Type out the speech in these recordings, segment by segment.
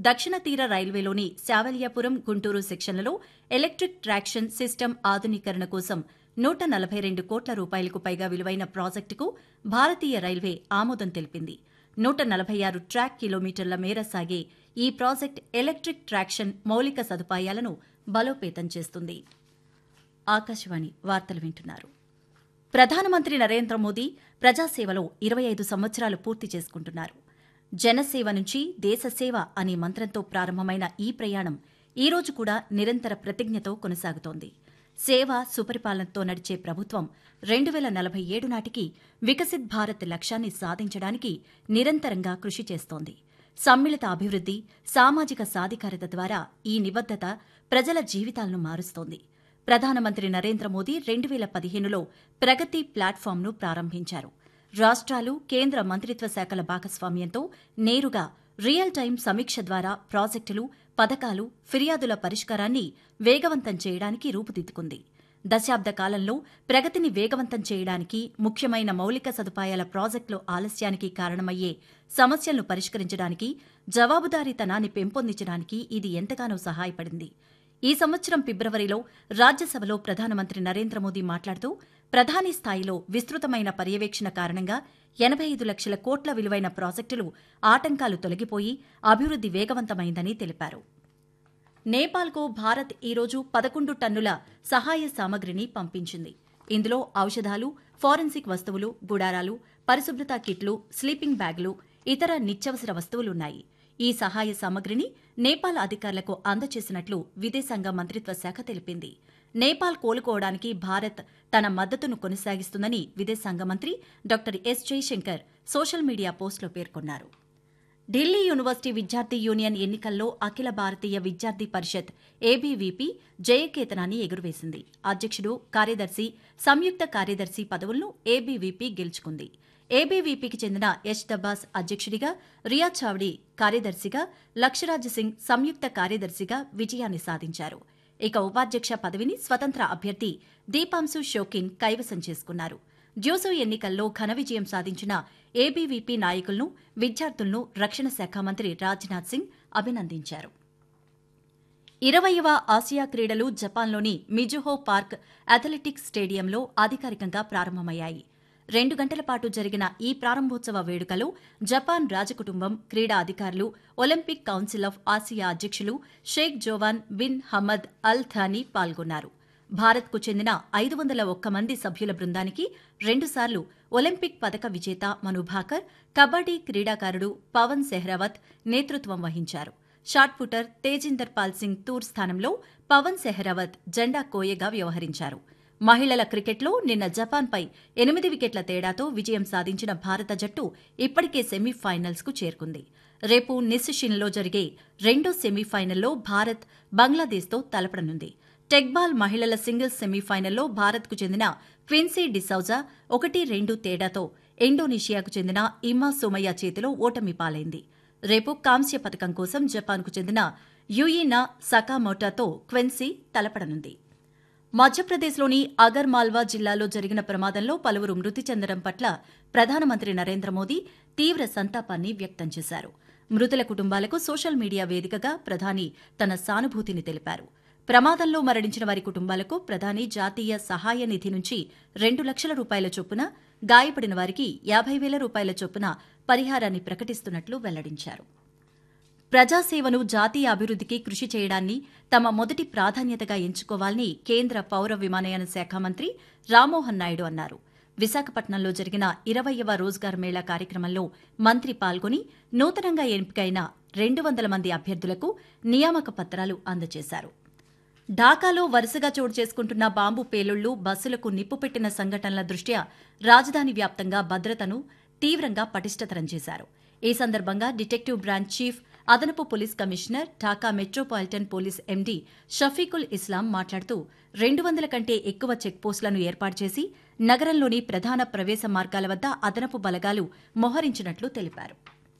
దక్షిణ తీర రైల్వేలోని శావల్యాపురం గుంటూరు సెక్షన్లలో ఎలక్ట్రిక్ ట్రాక్షన్ సిస్టమ్ ఆధునీకరణ కోసం నూట నలభై రెండు కోట్ల రూపాయలకు పైగా విలువైన ప్రాజెక్టుకు భారతీయ రైల్వే ఆమోదం తెలిపింది నూట నలభై ఆరు ట్రాక్ కిలోమీటర్ల మేర సాగే ఈ ప్రాజెక్ట్ ఎలక్ట్రిక్ ట్రాక్షన్ మౌలిక సదుపాయాలను బలోపేతం చేస్తుంది ఆకాశవాణి వార్తలు వింటున్నారు ప్రధానమంత్రి నరేంద్ర మోదీ ప్రజాసేవలో ఇరవై ఐదు సంవత్సరాలు పూర్తి చేసుకుంటున్నారు జనసేవ నుంచి దేశసేవ అనే మంత్రంతో ప్రారంభమైన ఈ ప్రయాణం ఈ రోజు కూడా నిరంతర ప్రతిజ్ఞతో కొనసాగుతోంది సేవ సుపరిపాలనతో నడిచే ప్రభుత్వం రెండు వేల నలభై ఏడు నాటికి వికసిత్ భారత్ లక్ష్యాన్ని సాధించడానికి నిరంతరంగా కృషి చేస్తోంది సమ్మిళిత అభివృద్ది సామాజిక సాధికారత ద్వారా ఈ నిబద్దత ప్రజల జీవితాలను మారుస్తోంది ప్రధానమంత్రి నరేంద్ర మోదీ రెండు వేల పదిహేనులో ప్రగతి ప్లాట్ఫామ్ను ప్రారంభించారు రాష్ట్రాలు కేంద్ర మంత్రిత్వ శాఖల భాగస్వామ్యంతో నేరుగా రియల్ టైం సమీక్ష ద్వారా ప్రాజెక్టులు పథకాలు ఫిర్యాదుల పరిష్కారాన్ని వేగవంతం చేయడానికి రూపుదిద్దుకుంది దశాబ్ద కాలంలో ప్రగతిని వేగవంతం చేయడానికి ముఖ్యమైన మౌలిక సదుపాయాల ప్రాజెక్టుల ఆలస్యానికి కారణమయ్యే సమస్యలను పరిష్కరించడానికి జవాబుదారీతనాన్ని పెంపొందించడానికి ఇది ఎంతగానో సహాయపడింది ఈ సంవత్సరం ఫిబ్రవరిలో రాజ్యసభలో ప్రధానమంత్రి నరేంద్ర మోదీ మాట్లాడుతూ ప్రధాని స్థాయిలో విస్తృతమైన పర్యవేక్షణ కారణంగా ఎనబై ఐదు లక్షల కోట్ల విలువైన ప్రాజెక్టులు ఆటంకాలు తొలగిపోయి అభివృద్ది వేగవంతమైందని తెలిపారు నేపాల్కు భారత్ ఈరోజు పదకొండు టన్నుల సహాయ సామగ్రిని పంపించింది ఇందులో ఔషధాలు ఫోరెన్సిక్ వస్తువులు గుడారాలు పరిశుభ్రత కిట్లు స్లీపింగ్ బ్యాగులు ఇతర నిత్యావసర వస్తువులున్నాయి ఈ సహాయ సామగ్రిని నేపాల్ అధికారులకు అందజేసినట్లు విదేశాంగ మంత్రిత్వ శాఖ తెలిపింది నేపాల్ కోలుకోవడానికి భారత్ తన మద్దతును కొనసాగిస్తుందని విదేశాంగ మంత్రి doctor S Jaishankar social media పోస్టులో పేర్కొన్నారు ఢిల్లీ యూనివర్సిటీ విద్యార్థి యూనియన్ ఎన్నికల్లో అఖిల భారతీయ విద్యార్థి పరిషత్ ఏబీవీపీ జయకేతనాన్ని ఎగురవేసింది అధ్యక్షుడు కార్యదర్శి సంయుక్త కార్యదర్శి పదవులను ఏబీవీపీ గెలుచుకుంది ఏబీవీపీకి చెందిన యశ్ దబ్బాస్ అధ్యక్షుడిగా రియా చావ్డీ కార్యదర్శిగా లక్షరాజ్ సింగ్ సంయుక్త కార్యదర్శిగా విజయాన్ని సాధించారు ఇక ఉపాధ్యక్ష పదవిని స్వతంత్ర అభ్యర్థి దీపాంశు షోకిన్ కైవసం చేసుకున్నారు డ్యూసో ఎన్నికల్లో ఘన విజయం సాధించిన ఏబీవీపీ నాయకులను విద్యార్థులను రక్షణ శాఖ మంత్రి రాజ్నాథ్ సింగ్ అభినందించారు ఇరవయవ ఆసియా క్రీడలు జపాన్లోని మిజుహో పార్క్ అథ్లెటిక్స్ స్టేడియంలో అధికారికంగా ప్రారంభమయ్యాయి రెండు గంటల పాటు జరిగిన ఈ ప్రారంభోత్సవ వేడుకలో జపాన్ రాజకుటుంబం క్రీడా అధికారులు ఒలింపిక్ కౌన్సిల్ ఆఫ్ ఆసియా అధ్యక్షులు Sheikh Joaan bin Hamad al Thani పాల్గొన్నారు భారత్కు చెందిన ఐదు వందల ఒక్క మంది సభ్యుల బృందానికి రెండుసార్లు ఒలింపిక్ పథక విజేత మను భాకర్ కబడ్డీ క్రీడాకారుడు పవన్ సెహ్రావత్ నేతృత్వం వహించారు షాట్ పుటర్ తేజిందర్ పాల్ సింగ్ తూర్ స్థానంలో పవన్ సెహ్రావత్ జెండా కోయగా వ్యవహరించారు మహిళల క్రికెట్లో నిన్న జపాన్పై ఎనిమిది వికెట్ల తేడాతో విజయం సాధించిన భారత జట్టు ఇప్పటికే సెమీఫైనల్స్కు చేరుకుంది రేపు నిస్సిషిన్లో జరిగే రెండో సెమీఫైనల్లో భారత్ బంగ్లాదేశ్తో తలపడనుంది టెక్బాల్ మహిళల సింగిల్స్ సెమీఫైనల్లో భారత్కు చెందిన క్విన్సీ డిసౌజా ఒకటి రెండు తేడాతో ఇండోనేషియాకు చెందిన ఇమ్మా సోమయ్య చేతిలో ఓటమి పాలైంది రేపు కాంస్య పథకం కోసం జపాన్కు చెందిన యుయినా సకామోటాతో క్వెన్సీ తలపడనుంది మధ్యప్రదేశ్లోని అగర్ మాల్వా జిల్లాలో జరిగిన ప్రమాదంలో పలువురు మృతి చెందడం పట్ల ప్రధానమంత్రి నరేంద్ర మోదీ తీవ్ర సంతాపాన్ని వ్యక్తం చేశారు మృతుల కుటుంబాలకు సోషల్ మీడియా వేదికగా ప్రధాని తన సానుభూతిని తెలిపారు ప్రమాదంలో మరణించిన వారి కుటుంబాలకు ప్రధాని జాతీయ సహాయ నిధి నుంచి రెండు లక్షల రూపాయల చొప్పున గాయపడిన వారికి యాభై వేల రూపాయల చొప్పున పరిహారాన్ని ప్రకటిస్తున్నట్లు వెల్లడించారు ప్రజాసేవను జాతీయ అభివృద్దికి కృషి చేయడాన్ని తమ మొదటి ప్రాధాన్యతగా ఎంచుకోవాలని కేంద్ర పౌర విమానయాన శాఖ మంత్రి రామ్మోహన్ నాయుడు అన్నారు విశాఖపట్నంలో జరిగిన ఇరవయవ రోజ్గార్ మేళా కార్యక్రమంలో మంత్రి పాల్గొని నూతనంగా ఎంపికైన రెండు వందల మంది అభ్యర్థులకు నియామక పత్రాలు అందజేశారు ఢాకాలో వరుసగా చోటు చేసుకుంటున్న బాంబు పేలుళ్లు బస్సులకు నిప్పు పెట్టిన సంఘటనల దృష్ట్యా రాజధాని వ్యాప్తంగా భద్రతను తీవ్రంగా పటిష్టతరం చేశారు ఈ సందర్భంగా డిటెక్టివ్ బ్రాంచ్ చీఫ్ అదనపు police commissioner Dhaka metropolitan police MD Shafiqul Islam మాట్లాడుతూ రెండు వందల కంటే ఎక్కువ చెక్పోస్టులను ఏర్పాటు చేసి నగరంలోని ప్రధాన ప్రవేశ మార్గాల వద్ద అదనపు బలగాలు మోహరించినట్లు తెలిపారు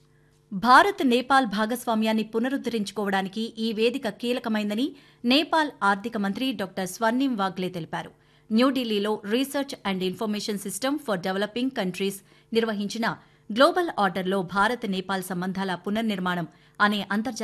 భారత్ నేపాల్ భాగస్వామ్యాన్ని పునరుద్దరించుకోవడానికి ఈ వేదిక కీలకమైందని నేపాల్ ఆర్థిక మంత్రి డాక్టర్ స్వర్ణిం వాగ్లే తెలిపారు న్యూఢిల్లీలో research and information system for developing countries నిర్వహించిన గ్లోబల్ ఆర్డర్లో భారత్ నేపాల్ సంబంధాల పునర్నిర్మాణం అనే అంతర్జాతీయ